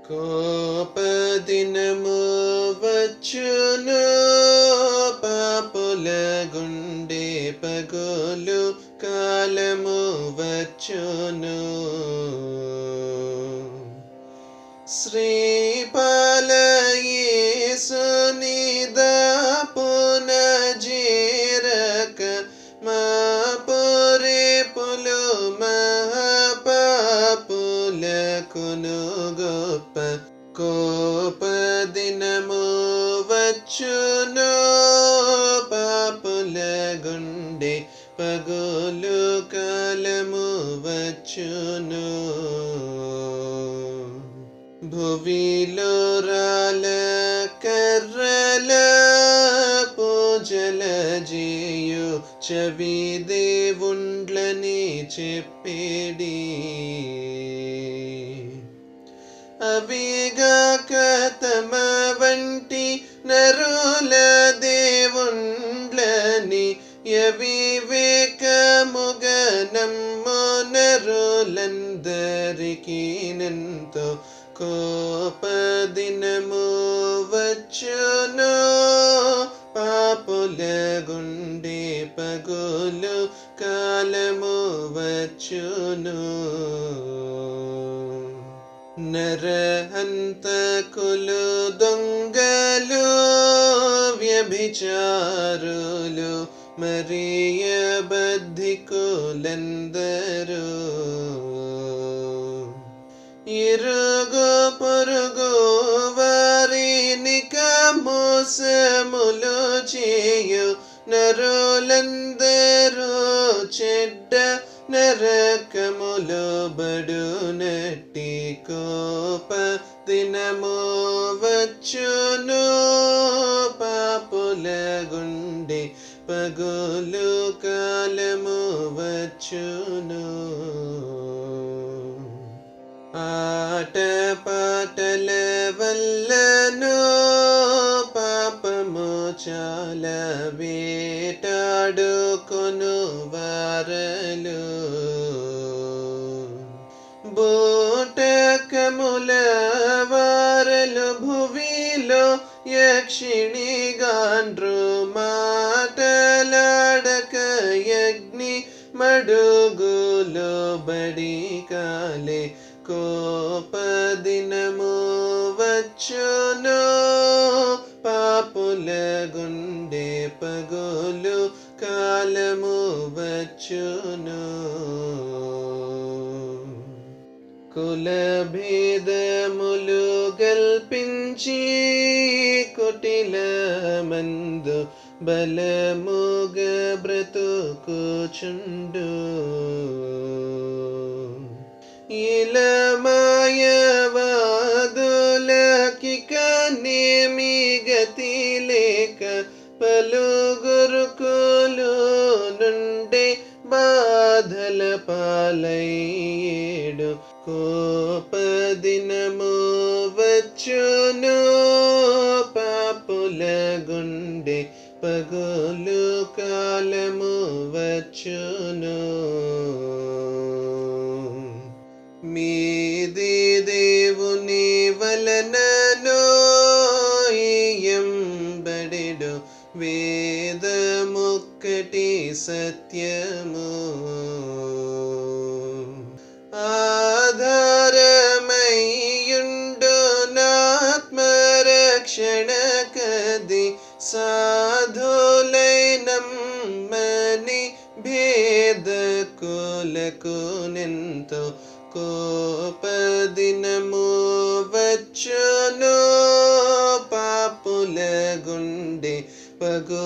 కోపదినము వచ్చును పాపుల గుండె పగులు కాలము వచ్చును శ్రీపాలయేసునిదాపున జీరక మా పొరేపులు మహాపాపులకును గొప్ప కోపదినము వచ్చును పాపుల గుండె పగులు కాలము వచ్చును భువిలో రాల కర్రల పూజల చేయు చవి దేవుండ్లని చెప్పేడి అవిగాక తమ వంటి నరుల దేవుండ్లని యవివేకముగ నమ్మో నరులందరికీ నెంతో కోపదినము వచ్చును పాపుల గుండె పగులు కాలము వచ్చును నరహంతకులు దొంగలు వ్యభిచారులు మరియ బద్ధికులందరూ ఇరుగు పొరుగు వారిని మోసములు చేయు నరులందరూ చెడ్డ నరకములు బడునట్టి కోప దినము వచ్చును పాపుల గుండె పగులు కాలము వచ్చును ఆట పాటల వల్లనో పాపము చాలా వేటాడుకొను వారలు బూటకముల వారలు భువిలో యక్షిణి గాండ్రు మాటలాడక యజ్ఞి మడుగులో బడి కాలే కోపదినము వచ్చును పాపుల గుండె పగులు కాలము వచ్చును కుల భేదములు గల్పించి కుటిల మందు బలముగ బ్రతుకుచుండు ఇలమాయవాదులకి కనేమి గతి లేక పలుగురుకులు నుండే బాధల పాలయ్యేడు కోపదినము వచ్చును పాపుల గుండె పగులు కాలము వచ్చును మీది దేవుని వలనను బడెడు వేదముక్కటి సత్యము ఆధారమయ్యుండు నాత్మరక్షణ కది సాధులైనమ్మని భేద కులకు నెంతో కోపదినము వచ్చును పాపుల గుండె పగు